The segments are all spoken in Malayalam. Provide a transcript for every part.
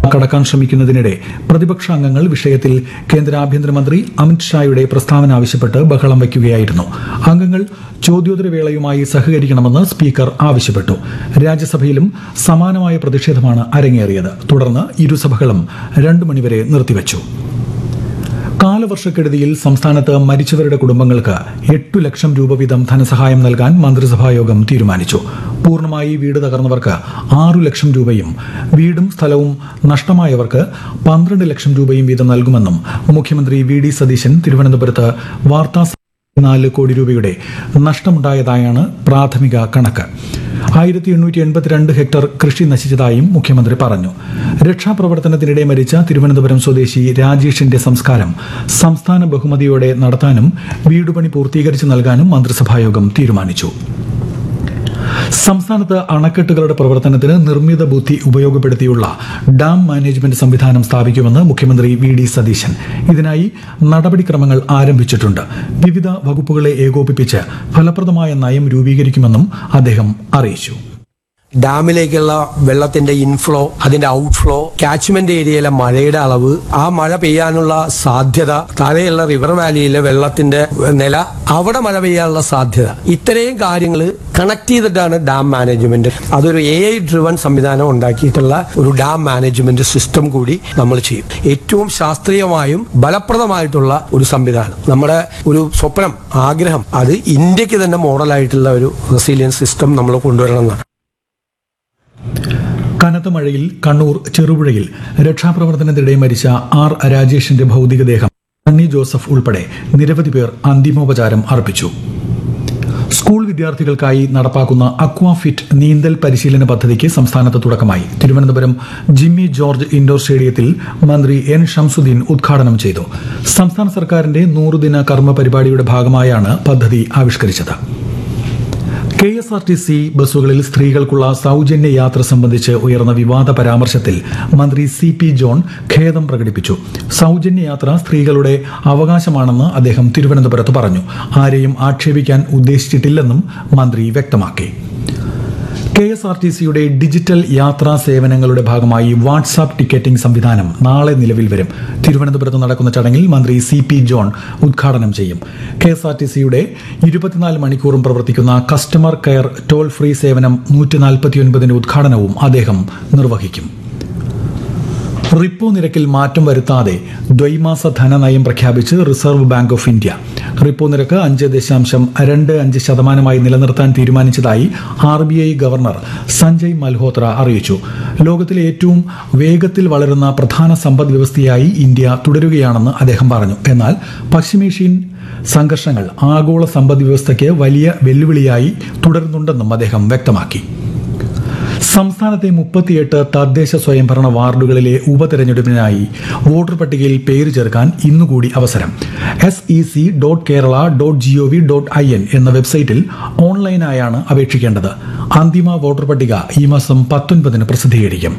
കടക്കാൻ ശ്രമിക്കുന്നതിനിടെ പ്രതിപക്ഷ അംഗങ്ങൾ വിഷയത്തിൽ കേന്ദ്ര ആഭ്യന്തരമന്ത്രി അമിത്ഷായുടെ പ്രസ്താവന ആവശ്യപ്പെട്ട് ബഹളം വയ്ക്കുകയായിരുന്നു അംഗങ്ങൾ ചോദ്യോത്തരവേളയുമായി സഹകരിക്കണമെന്ന് സ്പീക്കർ ആവശ്യപ്പെട്ടു രാജ്യസഭയിലും സമാനമായ പ്രതിഷേധമാണ് അരങ്ങേറിയത് തുടർന്ന് ഇരുസഭകളും രണ്ടു മണിവരെ നിർത്തിവച്ചു കാലവർഷക്കെടുതിയിൽ സംസ്ഥാനത്ത് മരിച്ചവരുടെ കുടുംബങ്ങൾക്ക് എട്ടു ലക്ഷം രൂപ വീതം ധനസഹായം നൽകാൻ മന്ത്രിസഭായോഗം തീരുമാനിച്ചു പൂർണ്ണമായി വീട് തകർന്നവർക്ക് ആറു ലക്ഷം രൂപയും വീടും സ്ഥലവും നഷ്ടമായവർക്ക് പന്ത്രണ്ട് ലക്ഷം രൂപയും വീതം നൽകുമെന്നും മുഖ്യമന്ത്രി വി ഡി സതീശൻ തിരുവനന്തപുരത്ത് വാർത്താ നാല് കോടി രൂപയുടെ നഷ്ടമുണ്ടായതായാണ് പ്രാഥമിക കണക്ക് ആയിരത്തി എണ്ണൂറ്റി എൺപത്തിരണ്ട് ഹെക്ടർ കൃഷി നശിച്ചതായും മുഖ്യമന്ത്രി പറഞ്ഞു രക്ഷാപ്രവർത്തനത്തിനിടെ മരിച്ച തിരുവനന്തപുരം സ്വദേശി രാജേഷിന്റെ സംസ്കാരം സംസ്ഥാന ബഹുമതിയോടെ നടത്താനും വീടുപണി പൂർത്തീകരിച്ച് നൽകാനും മന്ത്രിസഭായോഗം തീരുമാനിച്ചു സംസ്ഥാനത്ത് അണക്കെട്ടുകളുടെ പ്രവർത്തനത്തിന് നിർമ്മിത ബുദ്ധി ഉപയോഗപ്പെടുത്തിയുള്ള ഡാം മാനേജ്മെന്റ് സംവിധാനം സ്ഥാപിക്കുമെന്ന് മുഖ്യമന്ത്രി വി ഡി സതീശൻ ഇതിനായി നടപടിക്രമങ്ങൾ ആരംഭിച്ചിട്ടുണ്ട് വിവിധ വകുപ്പുകളെ ഏകോപിപ്പിച്ച് ഫലപ്രദമായ നയം രൂപീകരിക്കുമെന്നും അദ്ദേഹം അറിയിച്ചു ഡാമിലേക്കുള്ള വെള്ളത്തിന്റെ ഇൻഫ്ലോ അതിന്റെ ഔട്ട്ഫ്ലോ കാച്ച്മെന്റ് ഏരിയയിലെ മഴയുടെ അളവ് ആ മഴ പെയ്യാനുള്ള സാധ്യത താഴെയുള്ള റിവർ വാലിയിലെ വെള്ളത്തിന്റെ നില അവിടെ മഴ പെയ്യാനുള്ള സാധ്യത ഇത്രയും കാര്യങ്ങൾ കണക്ട് ചെയ്തിട്ടാണ് ഡാം മാനേജ്മെന്റ് അതൊരു എ ഐ ഡ്രിവൺ സംവിധാനം ഉണ്ടാക്കിയിട്ടുള്ള ഒരു ഡാം മാനേജ്മെന്റ് സിസ്റ്റം കൂടി നമ്മൾ ചെയ്യും ഏറ്റവും ശാസ്ത്രീയമായും ഫലപ്രദമായിട്ടുള്ള ഒരു സംവിധാനം നമ്മുടെ ഒരു സ്വപ്നം ആഗ്രഹം അത് ഇന്ത്യക്ക് തന്നെ മോഡലായിട്ടുള്ള ഒരു റെസീലിയൻസ് സിസ്റ്റം നമ്മൾ കൊണ്ടുവരണം എന്നാണ് കനത്ത മഴയിൽ കണ്ണൂർ ചെറുപുഴയിൽ രക്ഷാപ്രവർത്തനത്തിനിടെ മരിച്ച ആർ രാജേഷിന്റെ ഭൗതികദേഹം സണ്ണി ജോസഫ് ഉൾപ്പെടെ നിരവധി പേർ അന്തിമോപചാരം അർപ്പിച്ചു സ്കൂൾ വിദ്യാർത്ഥികൾക്കായി നടപ്പാക്കുന്ന അക്വാഫിറ്റ് നീന്തൽ പരിശീലന പദ്ധതിക്ക് സംസ്ഥാനത്ത് തുടക്കമായി തിരുവനന്തപുരം ജിമ്മി ജോർജ് ഇൻഡോർ സ്റ്റേഡിയത്തിൽ മന്ത്രി എൻ ഷംസുദ്ദീൻ ഉദ്ഘാടനം ചെയ്തു സംസ്ഥാന സർക്കാരിന്റെ നൂറുദിന കർമ്മ പരിപാടിയുടെ ഭാഗമായാണ് പദ്ധതി ആവിഷ്കരിച്ചത് കെ എസ് ആർ ടി സി ബസ്സുകളിൽ സ്ത്രീകൾക്കുള്ള സൗജന്യ യാത്ര സംബന്ധിച്ച് ഉയർന്ന വിവാദ പരാമർശത്തിൽ മന്ത്രി സി പി ജോൺ ഖേദം പ്രകടിപ്പിച്ചു സൗജന്യ യാത്ര സ്ത്രീകളുടെ അവകാശമാണെന്ന് അദ്ദേഹം തിരുവനന്തപുരത്ത് പറഞ്ഞു ആരെയും ആക്ഷേപിക്കാൻ ഉദ്ദേശിച്ചിട്ടില്ലെന്നും മന്ത്രി വ്യക്തമാക്കി കെ എസ് ആർ ടി സിയുടെ ഡിജിറ്റൽ യാത്രാ സേവനങ്ങളുടെ ഭാഗമായി വാട്സാപ്പ് ടിക്കറ്റിംഗ് സംവിധാനം നാളെ നിലവിൽ വരും തിരുവനന്തപുരത്ത് നടക്കുന്ന ചടങ്ങിൽ മന്ത്രി സി പി ജോൺ ഉദ്ഘാടനം ചെയ്യും കെ എസ് ആർ ടി സിയുടെ ഇരുപത്തിനാല് മണിക്കൂറും പ്രവർത്തിക്കുന്ന കസ്റ്റമർ കെയർ ടോൾ ഫ്രീ സേവനം നൂറ്റി നാൽപ്പത്തിയൊൻപതിന്റെ ഉദ്ഘാടനവും അദ്ദേഹം നിർവഹിക്കും റിപ്പോ നിരക്കിൽ മാറ്റം വരുത്താതെ ദ്വൈമാസ ധനനയം പ്രഖ്യാപിച്ച് Reserve Bank of India repo നിരക്ക് അഞ്ച് ദശാംശം രണ്ട് അഞ്ച് ശതമാനമായി നിലനിർത്താൻ തീരുമാനിച്ചതായി R B I governor Sanjay Malhotra അറിയിച്ചു ലോകത്തിലെ ഏറ്റവും വേഗത്തിൽ വളരുന്ന പ്രധാന സമ്പദ് വ്യവസ്ഥയായി ഇന്ത്യ തുടരുകയാണെന്ന് അദ്ദേഹം പറഞ്ഞു എന്നാൽ പശ്ചിമേഷ്യൻ സംഘർഷങ്ങൾ ആഗോള സമ്പദ് വ്യവസ്ഥയ്ക്ക് വലിയ വെല്ലുവിളിയായി തുടരുന്നുണ്ടെന്നും അദ്ദേഹം വ്യക്തമാക്കി സംസ്ഥാനത്തെ മുപ്പത്തിയെട്ട് തദ്ദേശ സ്വയംഭരണ വാർഡുകളിലെ ഉപതെരഞ്ഞെടുപ്പിനായി വോട്ടർ പട്ടികയിൽ പേര് ചേർക്കാൻ ഇന്നുകൂടി അവസരം S E C dot Kerala dot G O V dot I N എന്ന വെബ്സൈറ്റിൽ ഓൺലൈനായാണ് അപേക്ഷിക്കേണ്ടത് അന്തിമ വോട്ടർ പട്ടിക ഈ മാസം പത്തൊൻപതിന് പ്രസിദ്ധീകരിക്കും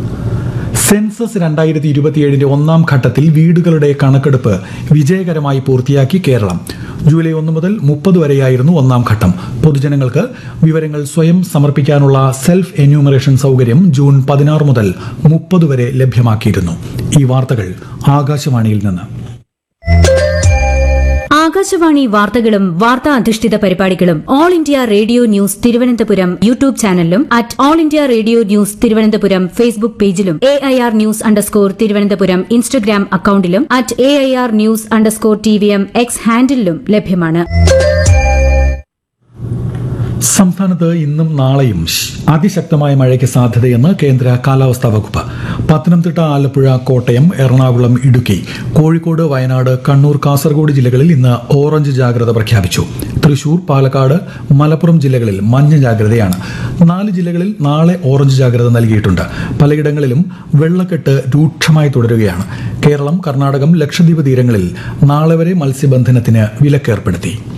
സെൻസസ് രണ്ടായിരത്തി ഇരുപത്തിയേഴിന്റെ ഒന്നാം ഘട്ടത്തിൽ വീടുകളുടെ കണക്കെടുപ്പ് വിജയകരമായി പൂർത്തിയാക്കി കേരളം ജൂലൈ ഒന്ന് മുതൽ മുപ്പത് വരെയായിരുന്നു ഒന്നാം ഘട്ടം പൊതുജനങ്ങൾക്ക് വിവരങ്ങൾ സ്വയം സമർപ്പിക്കാനുള്ള സെൽഫ് എന്യൂമറേഷൻ സൗകര്യം ജൂൺ പതിനാറ് മുതൽ മുപ്പത് വരെ ലഭ്യമാക്കിയിരുന്നു ഈ വാർത്തകൾ ആകാശവാണിയിൽ നിന്ന് ആകാശവാണി വാർത്തകളും വാർത്താ അധിഷ്ഠിത പരിപാടികളും All India Radio News Thiruvananthapuram YouTube ചാനലിലും at All India Radio News Thiruvananthapuram Facebook പേജിലും A I R news underscore Thiruvananthapuram Instagram അക്കൌണ്ടിലും at A I R news underscore T V M X ഹാൻഡിലും ലഭ്യമാണ് സംസ്ഥാനത്ത് ഇന്നും നാളെയും ശ്- അതിശക്തമായ മഴയ്ക്ക് സാധ്യതയെന്ന് കേന്ദ്ര കാലാവസ്ഥാ വകുപ്പ് പത്തനംതിട്ട ആലപ്പുഴ കോട്ടയം എറണാകുളം ഇടുക്കി കോഴിക്കോട് വയനാട് കണ്ണൂർ കാസർഗോഡ് ജില്ലകളിൽ ഇന്ന് ഓറഞ്ച് ജാഗ്രത പ്രഖ്യാപിച്ചു തൃശൂർ പാലക്കാട് മലപ്പുറം ജില്ലകളിൽ മഞ്ഞ ജാഗ്രതയാണ് നാല് ജില്ലകളിൽ നാളെ ഓറഞ്ച് ജാഗ്രത നൽകിയിട്ടുണ്ട് പലയിടങ്ങളിലും വെള്ളക്കെട്ട് രൂക്ഷമായി തുടരുകയാണ് കേരളം കർണാടകം ലക്ഷദ്വീപ് തീരങ്ങളിൽ നാളെ വരെ മത്സ്യബന്ധനത്തിന് വിലക്കേർപ്പെടുത്തി